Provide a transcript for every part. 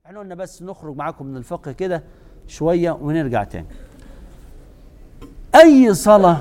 احنا قلنا بس نخرج معاكم من الفقه كده شويه ونرجع تاني اي صلاه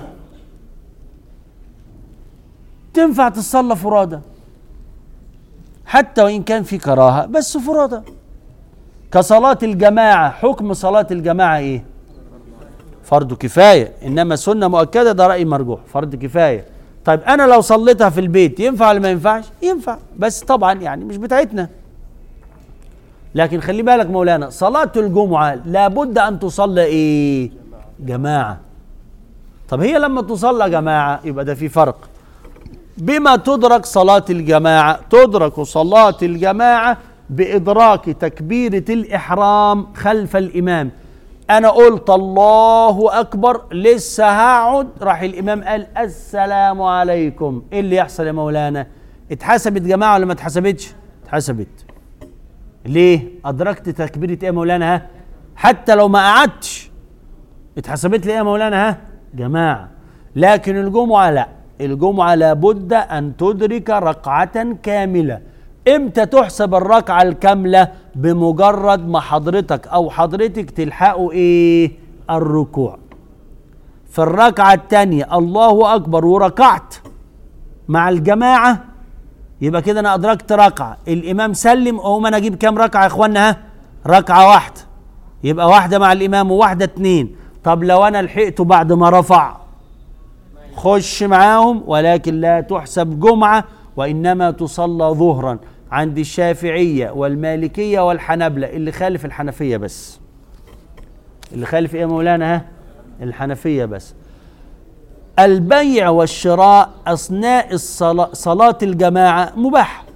تنفع تصلى فرادى حتى وان كان في كراهه بس فرادى كصلاه الجماعه حكم صلاه الجماعه ايه فرض كفايه انما سنه مؤكده ده راي مرجوح فرض كفايه طيب انا لو صليتها في البيت ينفع ولا ما ينفعش ينفع بس طبعا يعني مش بتاعتنا لكن خلي بالك مولانا صلاة الجمعة لابد أن تصلى إيه؟ جماعة طب هي لما تصلى جماعة يبقى ده في فرق بما تدرك صلاة الجماعة تدرك صلاة الجماعة بإدراك تكبيرة الإحرام خلف الإمام أنا قلت الله أكبر لسه هقعد راح الإمام قال السلام عليكم إيه اللي يحصل يا مولانا اتحسبت جماعة ولا ما اتحسبتش اتحسبت ليه أدركت تكبيرة إيه يا مولانا ها حتى لو ما قعدتش اتحسبت لي إيه يا مولانا ها جماعة لكن الجمعة لا الجمعة لابد أن تدرك ركعة كاملة امتى تحسب الركعة الكاملة بمجرد ما حضرتك أو حضرتك تلحقوا إيه الركوع في الركعة الثانية الله أكبر وركعت مع الجماعة يبقى كده أنا أدركت ركعة الإمام سلم أقوم أنا أجيب كام ركعة يا إخوانا ها ركعة واحدة يبقى واحدة مع الإمام وواحدة اتنين طب لو أنا لحقته بعد ما رفع خش معاهم ولكن لا تحسب جمعة وإنما تصلى ظهرا عند الشافعية والمالكية والحنبلة اللي خالف الحنفية بس اللي خالف إيه يا مولانا ها الحنفية بس البيع والشراء أثناء الصلاة صلاة الجماعة مباح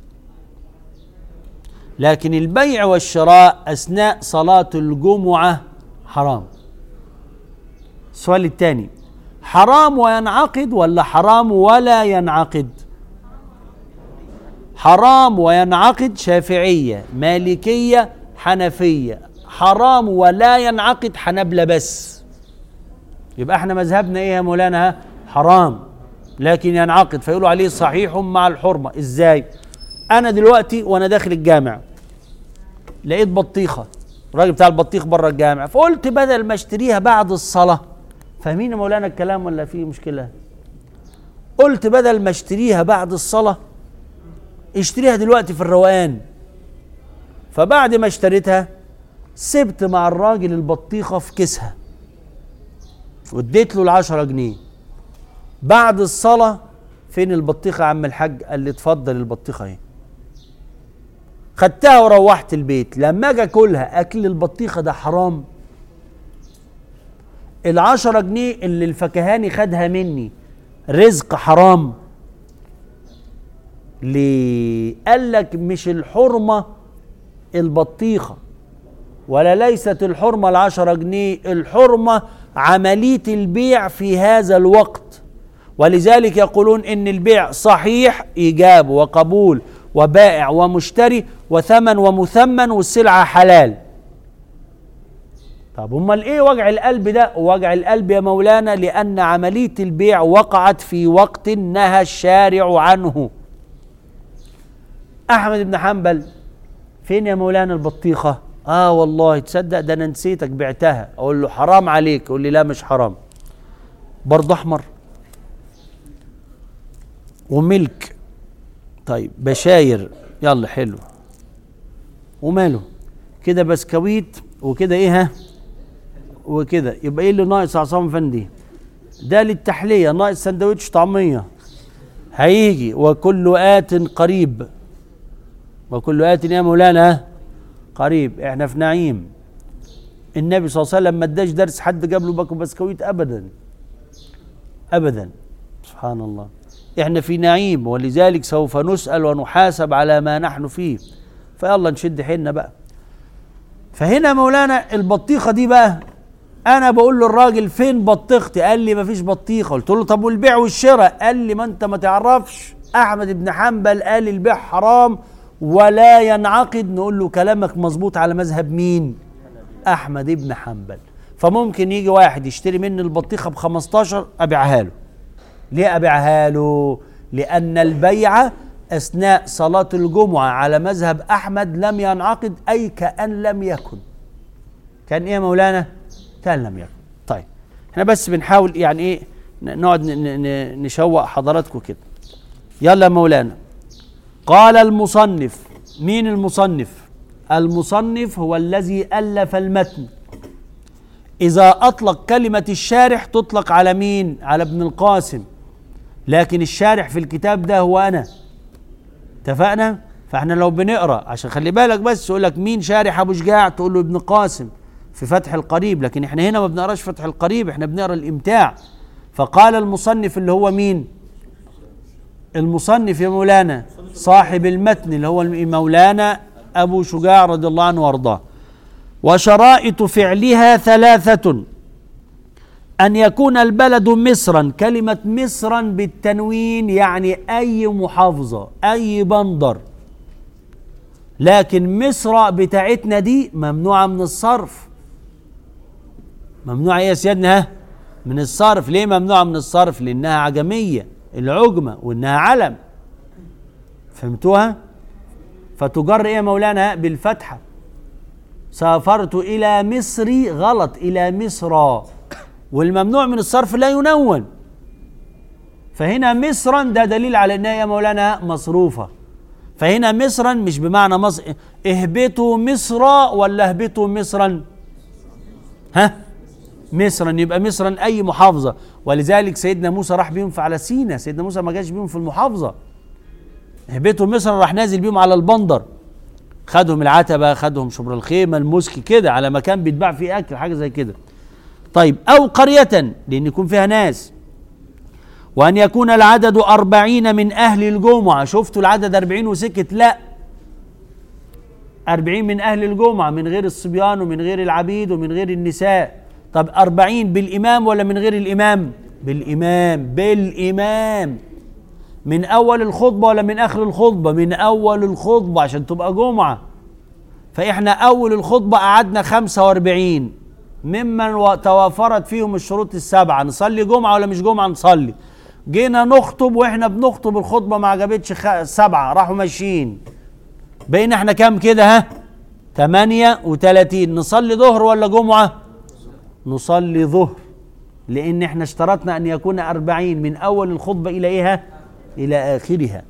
لكن البيع والشراء أثناء صلاة الجمعة حرام السؤال الثاني حرام وينعقد ولا حرام ولا ينعقد حرام وينعقد شافعية مالكية حنفية حرام ولا ينعقد حنبلة بس يبقى احنا مذهبنا ايه يا مولانا ها؟ حرام لكن ينعقد فيقولوا عليه صحيح مع الحرمة ازاي انا دلوقتي وانا داخل الجامع لقيت بطيخة الراجل بتاع البطيخ بره الجامع فقلت بدل ما اشتريها بعد الصلاة فاهمين يا مولانا الكلام ولا في مشكلة قلت بدل ما اشتريها بعد الصلاة اشتريها دلوقتي في الروقان فبعد ما اشتريتها سبت مع الراجل البطيخة في كيسها واديت له العشرة جنيه بعد الصلاة فين البطيخة يا عم الحاج قال لي اتفضل البطيخة اهي خدتها وروحت البيت لما اجي اكلها اكل البطيخة ده حرام العشرة جنيه اللي الفكهاني خدها مني رزق حرام ليه قال لك مش الحرمة البطيخة ولا ليست الحرمة العشرة جنيه الحرمة عملية البيع في هذا الوقت ولذلك يقولون ان البيع صحيح ايجاب وقبول وبائع ومشتري وثمن ومثمن والسلعة حلال طب امال ايه وجع القلب ده وجع القلب يا مولانا لان عمليه البيع وقعت في وقت نهى الشارع عنه احمد بن حنبل فين يا مولانا البطيخه اه والله تصدق ده انا نسيتك بعتها اقول له حرام عليك يقول لي لا مش حرام برضه احمر وملك طيب بشاير يلا حلو وماله كده بسكويت وكده ايه ها وكده يبقى ايه اللي ناقص يا عصام افندي ده للتحليه ناقص سندوتش طعميه هيجي وكل آت قريب وكل آت يا مولانا قريب احنا في نعيم النبي صلى الله عليه وسلم ما اداش درس حد جاب له باكو بسكويت ابدا ابدا سبحان الله احنا في نعيم ولذلك سوف نسأل ونحاسب على ما نحن فيه فيلا نشد حيلنا بقى فهنا مولانا البطيخة دي بقى انا بقول للراجل فين بطيختي قال لي مفيش بطيخة قلت له طب والبيع والشراء قال لي ما انت ما تعرفش احمد بن حنبل قال البيع حرام ولا ينعقد نقول له كلامك مظبوط على مذهب مين احمد بن حنبل فممكن يجي واحد يشتري مني البطيخة ب 15 ابيعها له ليه ابيعها له لان البيع أثناء صلاة الجمعة على مذهب أحمد لم ينعقد أي كأن لم يكن كان إيه يا مولانا؟ كان لم يكن طيب احنا بس بنحاول يعني إيه ن- نقعد ن- ن- ن- نشوق حضراتكم كده يلا يا مولانا قال المصنف مين المصنف المصنف هو الذي ألف المتن إذا أطلق كلمة الشارح تطلق على مين على ابن القاسم لكن الشارح في الكتاب ده هو أنا اتفقنا فاحنا لو بنقرا عشان خلي بالك بس يقول لك مين شارح ابو شجاع تقول له ابن قاسم في فتح القريب لكن احنا هنا ما بنقراش فتح القريب احنا بنقرا الامتاع فقال المصنف اللي هو مين المصنف يا مولانا صاحب المتن اللي هو مولانا ابو شجاع رضي الله عنه وارضاه وشرائط فعلها ثلاثه أن يكون البلد مصرا كلمة مصرا بالتنوين يعني أي محافظة أي بندر لكن مصر بتاعتنا دي ممنوعة من الصرف ممنوعة إيه يا سيادنا ها؟ من الصرف ليه ممنوعة من الصرف لأنها عجمية العجمة وإنها علم فهمتوها فتجر إيه يا مولانا بالفتحة سافرت إلى مصر غلط إلى مصر والممنوع من الصرف لا ينون فهنا مصرا ده دليل على انها يا مولانا مصروفه فهنا مصرا مش بمعنى مصر اهبطوا مصر ولا اهبطوا مصرا ها مصرا يبقى مصرا اي محافظه ولذلك سيدنا موسى راح بيهم على سينا سيدنا موسى ما جاش بيهم في المحافظه اهبطوا مصر راح نازل بيهم على البندر خدهم العتبه خدهم شبر الخيمه المسكي كده على مكان بيتباع فيه اكل حاجه زي كده طيب أو قرية لأن يكون فيها ناس وأن يكون العدد أربعين من أهل الجمعة شفتوا العدد أربعين وسكت لا أربعين من أهل الجمعة من غير الصبيان ومن غير العبيد ومن غير النساء طب أربعين بالإمام ولا من غير الإمام بالإمام بالإمام من أول الخطبة ولا من آخر الخطبة من أول الخطبة عشان تبقى جمعة فإحنا أول الخطبة قعدنا خمسة وأربعين ممن و- توافرت فيهم الشروط السبعة نصلي جمعة ولا مش جمعة نصلي جينا نخطب واحنا بنخطب الخطبة ما عجبتش خ... سبعة راحوا ماشيين بقينا احنا كام كده ها تمانية وتلاتين نصلي ظهر ولا جمعة نصلي ظهر لان احنا اشترطنا ان يكون أربعين من اول الخطبة الى ايه ها؟ الى اخرها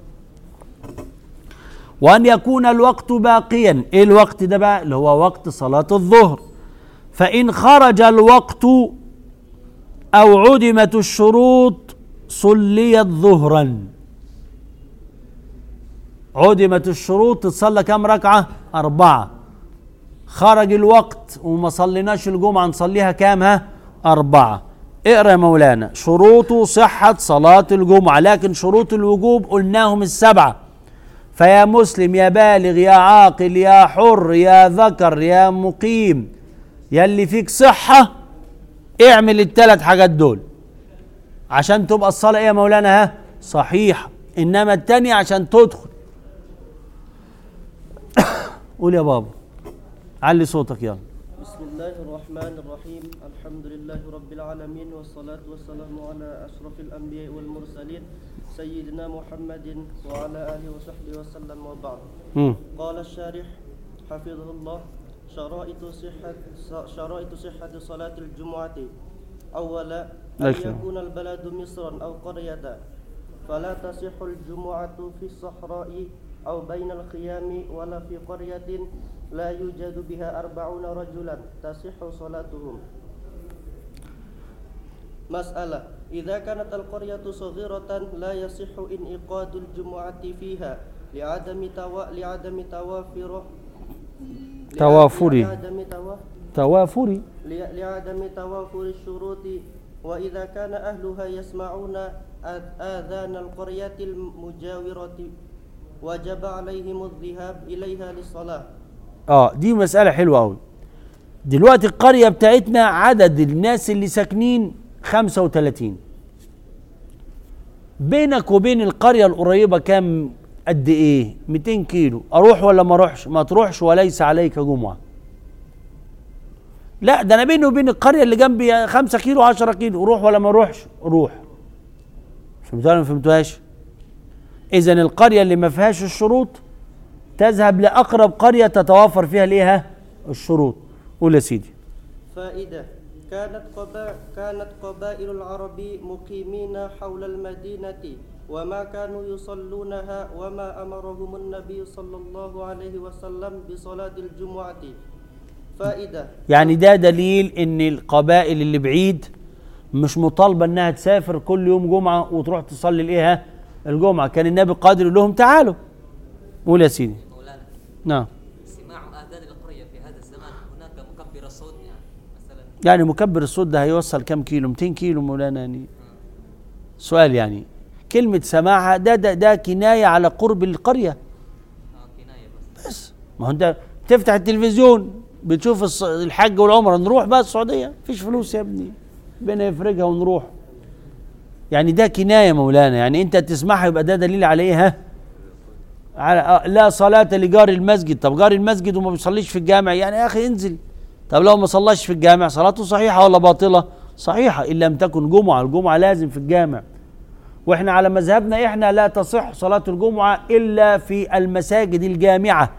وان يكون الوقت باقيا ايه الوقت ده بقى اللي هو وقت صلاة الظهر فإن خرج الوقت أو عدمت الشروط صليت ظهرا عدمت الشروط تصلى كم ركعة؟ أربعة خرج الوقت وما صليناش الجمعة نصليها كام ها؟ أربعة اقرا يا مولانا شروط صحة صلاة الجمعة لكن شروط الوجوب قلناهم السبعة فيا مسلم يا بالغ يا عاقل يا حر يا ذكر يا مقيم يا اللي فيك صحة اعمل الثلاث حاجات دول عشان تبقى الصلاة ايه يا مولانا ها صحيحة انما التانية عشان تدخل قول يا بابا علي صوتك يلا بسم الله الرحمن الرحيم الحمد لله رب العالمين والصلاة والسلام على أشرف الأنبياء والمرسلين سيدنا محمد وعلى آله وصحبه وسلم وبعد مم. قال الشارح حفظه الله شرائط صحة شرائط صحة صلاة الجمعة أولا أن لكن. يكون البلد مصرا أو قرية فلا تصح الجمعة في الصحراء أو بين الخيام ولا في قرية لا يوجد بها أربعون رجلا تصح صلاتهم مسألة إذا كانت القرية صغيرة لا يصح انعقاد الجمعة فيها لعدم توا... لعدم توافر توافر. لعدم توا... توافري لع- لعدم توافر الشروط وإذا كان أهلها يسمعون آذ- آذان القرية المجاورة وجب عليهم الذهاب إليها للصلاة اه دي مسألة حلوة أوي دلوقتي القرية بتاعتنا عدد الناس اللي ساكنين 35 بينك وبين القرية القريبة كام قد ايه 200 كيلو اروح ولا ما اروحش ما تروحش وليس عليك جمعة لا ده انا بيني وبين القرية اللي جنبي 5 كيلو 10 كيلو اروح ولا ما اروحش روح فهمتوها ولا ما فهمتوهاش اذا القريه اللي ما فيهاش الشروط تذهب لاقرب قريه تتوافر فيها الايه ها؟ الشروط قول يا سيدي فائدة كانت قبا كانت قبائل العرب مقيمين حول المدينة وما كانوا يصلونها وما أمرهم النبي صلى الله عليه وسلم بصلاة الجمعة فائدة يعني ده دليل ان القبائل اللي بعيد مش مطالبه انها تسافر كل يوم جمعه وتروح تصلي الايه ها؟ الجمعه كان النبي قادر يقول لهم تعالوا قول يا سيدي مولانا نعم سماع آذان القرية في هذا الزمان هناك مكبر صوت يعني مثلا يعني مكبر الصوت ده هيوصل كم كيلو 200 كيلو مولانا يعني سؤال يعني كلمة سماعها ده ده, ده كناية على قرب القرية آه كناية بس بس ما هو انت تفتح التلفزيون بتشوف الص- الحج والعمرة نروح بقى السعودية مفيش فلوس يا ابني ربنا يفرجها ونروح يعني ده كناية مولانا يعني انت تسمعها يبقى ده دليل على ايه ها على آه، لا صلاة لجار المسجد طب جار المسجد وما بيصليش في الجامع يعني يا اخي انزل طب لو ما صلاش في الجامع صلاته صحيحة ولا باطلة صحيحة إن لم تكن جمعة الجمعة لازم في الجامع واحنا على مذهبنا احنا لا تصح صلاة الجمعة إلا في المساجد الجامعة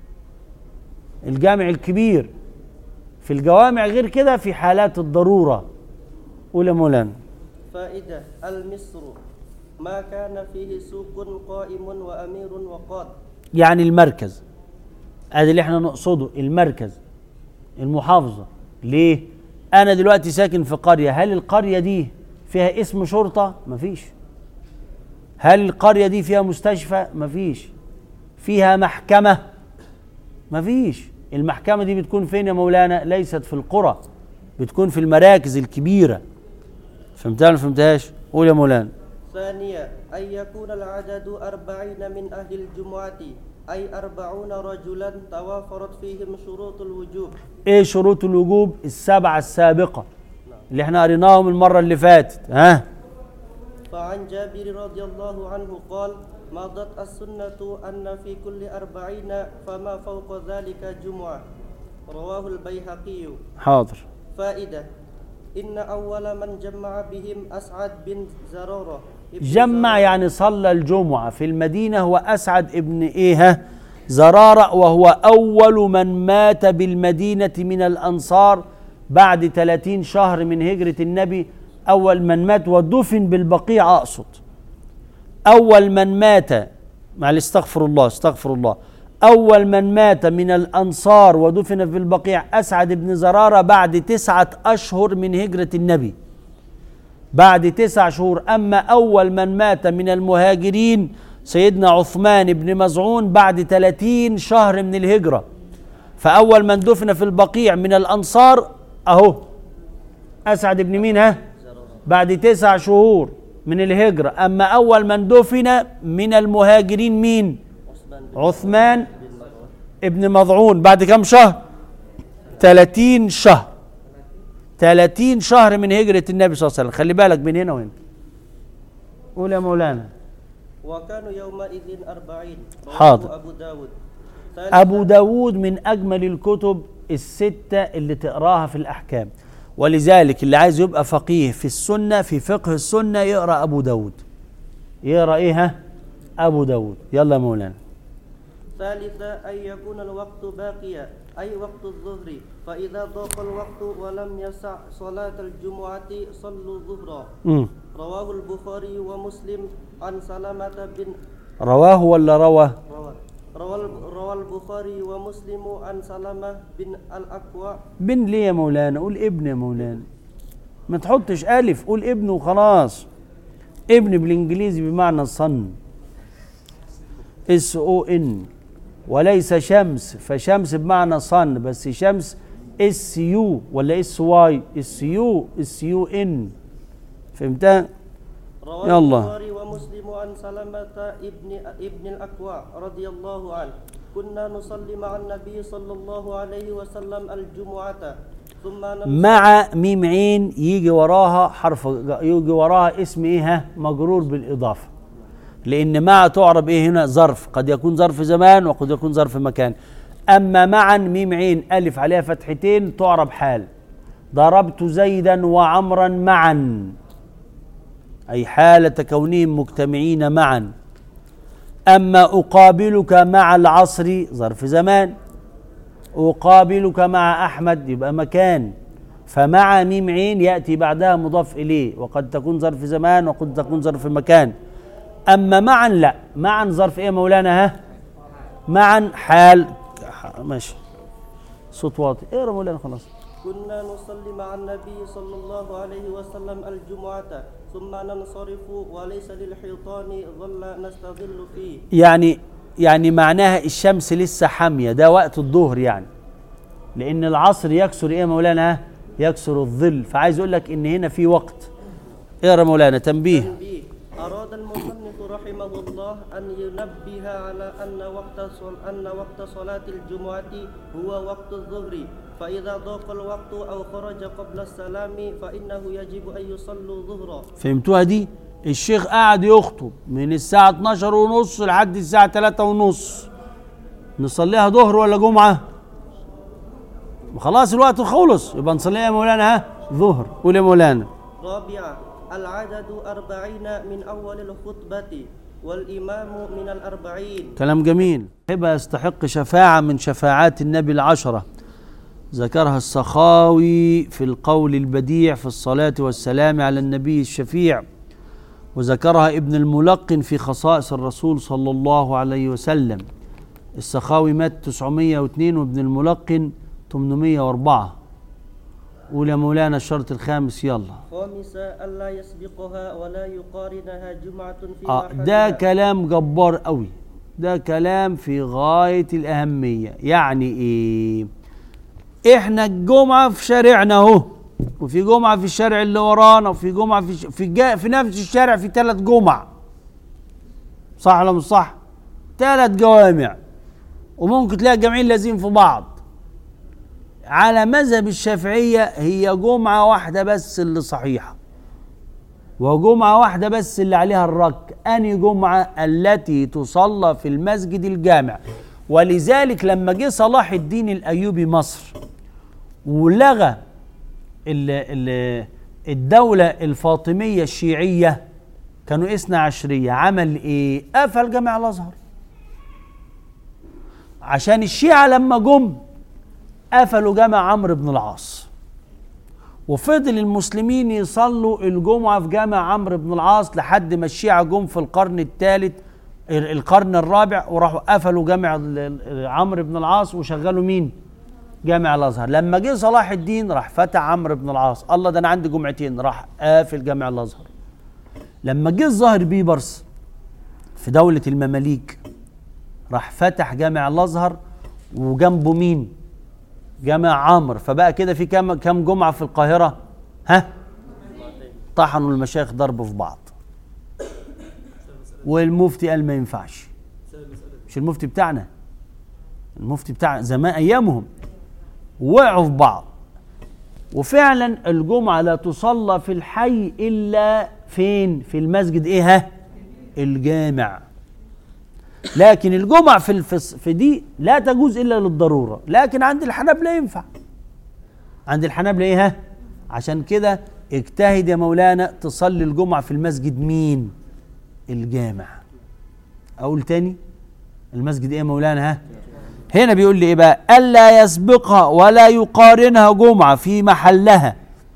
الجامع الكبير في الجوامع غير كده في حالات الضرورة قول يا مولانا فائدة المصر ما كان فيه سوق قائم وأمير وقاد يعني المركز ادي اللي احنا نقصده المركز المحافظة ليه انا دلوقتي ساكن في قرية هل القرية دي فيها اسم شرطة مفيش هل القرية دي فيها مستشفى مفيش فيها محكمة مفيش المحكمة دي بتكون فين يا مولانا ليست في القرى بتكون في المراكز الكبيرة فهمتها ولا فهمتهاش قول يا مولانا ثانيا أن يكون العدد أربعين من أهل الجمعة أي أربعون رجلا توافرت فيهم شروط الوجوب ايه شروط الوجوب السبعة السابقة اللي احنا قريناهم المرة اللي فاتت ها فعن جابر رضي الله عنه قال مضت السنة أن في كل أربعين فما فوق ذلك جمعة رواه البيهقي حاضر فائدة إن أول من جمع بهم أسعد بن زرارة ابن جمع زرارة. يعني صلى الجمعة في المدينة هو أسعد ابن إيه ها؟ زرارة وهو أول من مات بالمدينة من الأنصار بعد 30 شهر من هجرة النبي أول من مات ودفن بالبقيع أقصد أول من مات معلش استغفر الله استغفر الله أول من مات من الأنصار ودفن في البقيع أسعد بن زرارة بعد تسعة أشهر من هجرة النبي بعد تسع شهور أما أول من مات من المهاجرين سيدنا عثمان بن مزعون بعد 30 شهر من الهجرة فأول من دفن في البقيع من الأنصار أهو أسعد بن مين ها بعد تسع شهور من الهجرة أما أول من دفن من المهاجرين مين عثمان ابن مضعون بعد كم شهر 30 شهر 30 شهر من هجرة النبي صلى الله عليه وسلم خلي بالك بين هنا وهنا قول يا مولانا وكانوا يومئذ أربعين رواه حاضر. أبو داود ثالثا أبو داود من أجمل الكتب الستة اللي تقراها في الأحكام ولذلك اللي عايز يبقى فقيه في السنة في فقه السنة يقرأ أبو داود يقرأ إيه ها أبو داود يلا يا مولانا ثالثا أن يكون الوقت باقيا أي وقت الظهر فإذا ضاق الوقت ولم يسع صلاة الجمعة صلوا ظهرا مم. رواه البخاري ومسلم عن سلمة بن رواه ولا روى روى روى روى البخاري ومسلم عن سلمة بن الأكوع بن ليه يا مولانا قول ابن يا مولانا ما تحطش ألف قول ابن وخلاص ابن بالإنجليزي بمعنى صن اس او ان وليس شمس فشمس بمعنى صن بس شمس اس يو ولا اس واي اس يو اس يو ان فهمتها روى يلا. البخاري ومسلم عن سلمة ابن ابن الأكوع رضي الله عنه كنا نصلي مع النبي صلى الله عليه وسلم الجمعة ثم نمسك مع ميم عين يجي وراها حرف يجي وراها اسم ايه ها مجرور بالاضافه لان مع تعرب ايه هنا ظرف قد يكون ظرف زمان وقد يكون ظرف مكان اما معا ميم عين الف عليها فتحتين تعرب حال ضربت زيدا وعمرا معا اي حاله كونهم مجتمعين معا أما أقابلك مع العصر ظرف زمان أقابلك مع أحمد يبقى مكان فمع ميم عين يأتي بعدها مضاف إليه وقد تكون ظرف زمان وقد تكون ظرف مكان أما معا لا معا ظرف إيه يا مولانا ها معا حال ماشي صوت واطي اقرا مولانا خلاص كنا نصلي مع النبي صلى الله عليه وسلم الجمعة ثم ننصرف وليس للحيطان ظل نستظل فيه يعني يعني معناها الشمس لسه حاميه ده وقت الظهر يعني لان العصر يكسر ايه يا مولانا ها؟ يكسر الظل فعايز اقول لك ان هنا في وقت اقرا مولانا تنبيه تنبيه أراد المصنف رحمه الله أن ينبه على أن وقت صل... أن وقت صلاة الجمعة هو وقت الظهر فإذا ضاق الوقت أو خرج قبل السلام فإنه يجب أن يصلوا ظهرا فهمتوها دي الشيخ قاعد يخطب من الساعة 12 ونص لحد الساعة 3 ونص نصليها ظهر ولا جمعة خلاص الوقت خلص يبقى نصليها يا مولانا ها ظهر قول يا مولانا رابعا العدد أربعين من أول الخطبة والإمام من الأربعين كلام جميل هبة يستحق شفاعة من شفاعات النبي العشرة ذكرها السخاوي في القول البديع في الصلاة والسلام على النبي الشفيع وذكرها ابن الملقن في خصائص الرسول صلى الله عليه وسلم السخاوي مات 902 وابن الملقن 804 قول يا مولانا الشرط الخامس يلا خامسا ألا يسبقها ولا يقارنها جمعة في آه محلها. ده كلام جبار قوي ده كلام في غاية الأهمية يعني إيه إحنا الجمعة في شارعنا أهو وفي جمعة في الشارع اللي ورانا وفي جمعة في ش... في, جا... في نفس الشارع في ثلاث جمع صح ولا مش صح؟ ثلاث جوامع وممكن تلاقي الجامعين لازم في بعض على مذهب الشافعية هي جمعة واحدة بس اللي صحيحة وجمعة واحدة بس اللي عليها الرك أني جمعة التي تصلى في المسجد الجامع ولذلك لما جه صلاح الدين الأيوبي مصر ولغى ال ال الدولة الفاطمية الشيعية كانوا اثنا عشرية عمل ايه قفل جامع الازهر عشان الشيعة لما جم قفلوا جامع عمرو بن العاص وفضل المسلمين يصلوا الجمعة في جامع عمرو بن العاص لحد ما الشيعة جم في القرن الثالث القرن الرابع وراحوا قفلوا جامع ال- ال- عمرو بن العاص وشغلوا مين؟ جامع الازهر لما جه صلاح الدين راح فتح عمرو بن العاص الله ده انا عندي جمعتين راح قافل جامع الازهر لما جه الظاهر بيبرس في دولة المماليك راح فتح جامع الازهر وجنبه مين؟ جامع عمرو فبقى كده في كام كام جمعة في القاهرة؟ ها؟ طحنوا المشايخ ضرب في بعض والمفتي قال ما ينفعش مش المفتي بتاعنا المفتي بتاع زمان ايامهم وقعوا في بعض وفعلا الجمعة لا تصلى في الحي إلا فين في المسجد إيه ها الجامع لكن الجمعة في الفص في دي لا تجوز إلا للضرورة لكن عند الحنابلة ينفع عند الحنابلة إيه ها عشان كده اجتهد يا مولانا تصلي الجمعة في المسجد مين الجامع أقول تاني المسجد إيه يا مولانا ها هنا بيقول لي ايه بقى الا يسبقها ولا يقارنها جمعه في محلها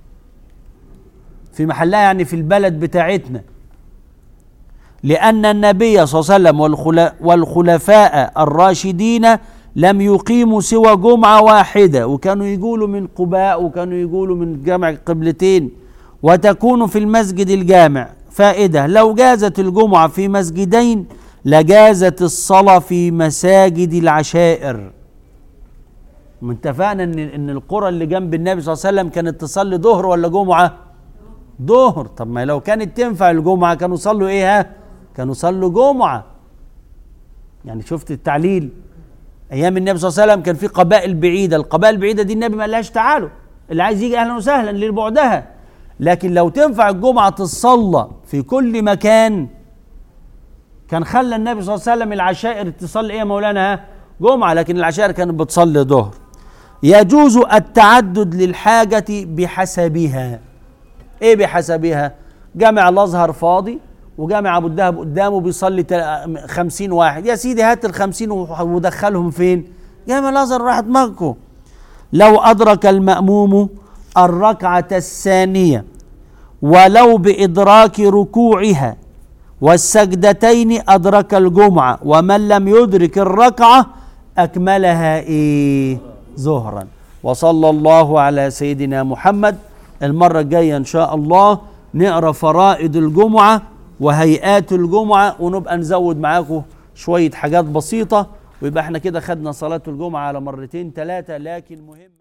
في محلها يعني في البلد بتاعتنا لان النبي صلى الله عليه وسلم والخلا- والخلفاء الراشدين لم يقيموا سوى جمعه واحده وكانوا يقولوا من قباء وكانوا يقولوا من جامع قبلتين وتكون في المسجد الجامع فائده لو جازت الجمعه في مسجدين لجازت الصلاة في مساجد العشائر ما اتفقنا ان ان القرى اللي جنب النبي صلى الله عليه وسلم كانت تصلي ظهر ولا جمعة؟ ظهر طب ما لو كانت تنفع الجمعة كانوا صلوا ايه ها؟ كانوا صلوا جمعة يعني شفت التعليل ايام النبي صلى الله عليه وسلم كان في قبائل بعيدة القبائل البعيدة دي النبي ما قالهاش تعالوا اللي عايز يجي اهلا وسهلا لبعدها لكن لو تنفع الجمعة تصلى في كل مكان كان خلى النبي صلى الله عليه وسلم العشائر تصلي ايه يا مولانا ها؟ جمعه لكن العشائر كانت بتصلي ظهر يجوز التعدد للحاجه بحسبها ايه بحسبها جامع الازهر فاضي وجامع ابو الدهب قدامه بيصلي تل- خمسين واحد يا سيدي هات الخمسين وح- ودخلهم فين جامع الازهر راح دماغكم لو ادرك الماموم الركعه الثانيه ولو بادراك ركوعها والسجدتين ادرك الجمعه ومن لم يدرك الركعه اكملها ايه ظهرا وصلى الله على سيدنا محمد المره الجايه ان شاء الله نقرا فرائض الجمعه وهيئات الجمعه ونبقى نزود معاكم شويه حاجات بسيطه ويبقى احنا كده خدنا صلاه الجمعه على مرتين ثلاثه لكن مهم